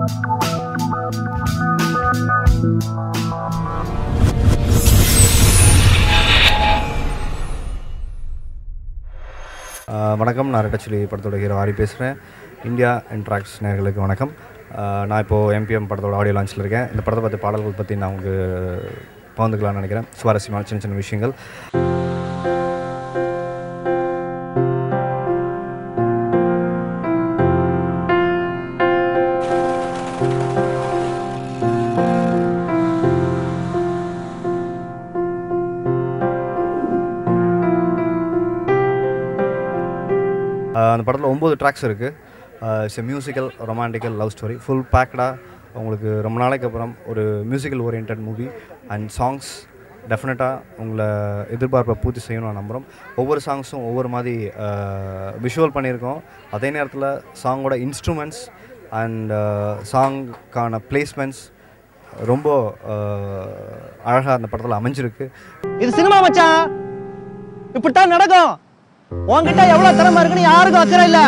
ஆஹ் வணக்கம் நான் ரெட்டச்சிலி படத்தோட ஹீரோ ஆரி பேசுகிறேன் இந்தியா இன்ட்ராக்ஸ் நேர்களுக்கு வணக்கம் ஆஹ் நான் இப்போது எம்பிஎம் படத்தோட ஆடியோ லான்ச்சில் இருக்கேன் இந்த படத்தை பற்றி பாடல்கள் பற்றி நான் உங்களுக்கு பகிர்ந்துக்கலாம்னு நினைக்கிறேன் சுவாரஸ்யமான சின்ன சின்ன விஷயங்கள் ஆஹ் அந்த படத்தில் ஒம்பது ட்ராக்ஸ் இருக்குது it's a musical romantical love story full பேக்டாக உங்களுக்கு ரொம்ப நாளைக்கு அப்புறம் ஒரு musical orient movie and songs டெஃபினட்டாக உங்களை எதிர்பார்ப்பை பூர்த்தி செய்யணும் நான் நம்புகிறோம் ஒவ்வொரு சாங்ஸும் ஒவ்வொரு மாதிரி விஷுவல் பண்ணியிருக்கோம் அதே நேரத்தில் சாங்கோட இன்ஸ்ட்ருமெண்ட்ஸ் அண்ட் சாங்க்கான பிளேஸ்மெண்ட்ஸ் ரொம்ப அழகாக அந்த படத்தில் அமைஞ்சிருக்கு இது சினிமா மச்சான் இப்படித்தான் நடக்கும் உன்கிட்ட எவ்வளவு திறமை இருக்குன்னு யாருக்கும் அக்கறை இல்ல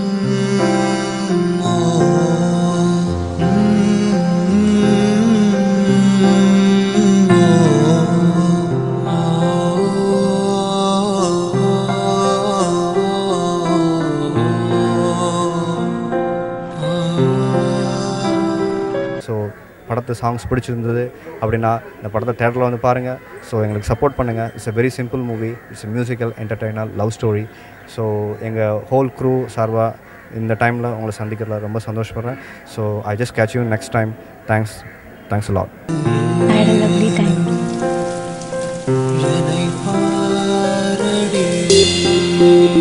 ஸோ படத்து சாங்ஸ் பிடிச்சிருந்தது அப்படின்னா இந்த படத்தை தேட்டரில் வந்து பாருங்கள் ஸோ எங்களுக்கு சப்போர்ட் பண்ணுங்கள் it's a very simple movie it's a musical entertainer love story so எங்கள் ஹோல் க்ரூ சார்பாக இந்த டைமில் உங்களை சந்திக்கிறதுல ரொம்ப சந்தோஷப்படுறேன் so I just catch you next time thanks thanks lot I had a lovely time. என்னை பாரடி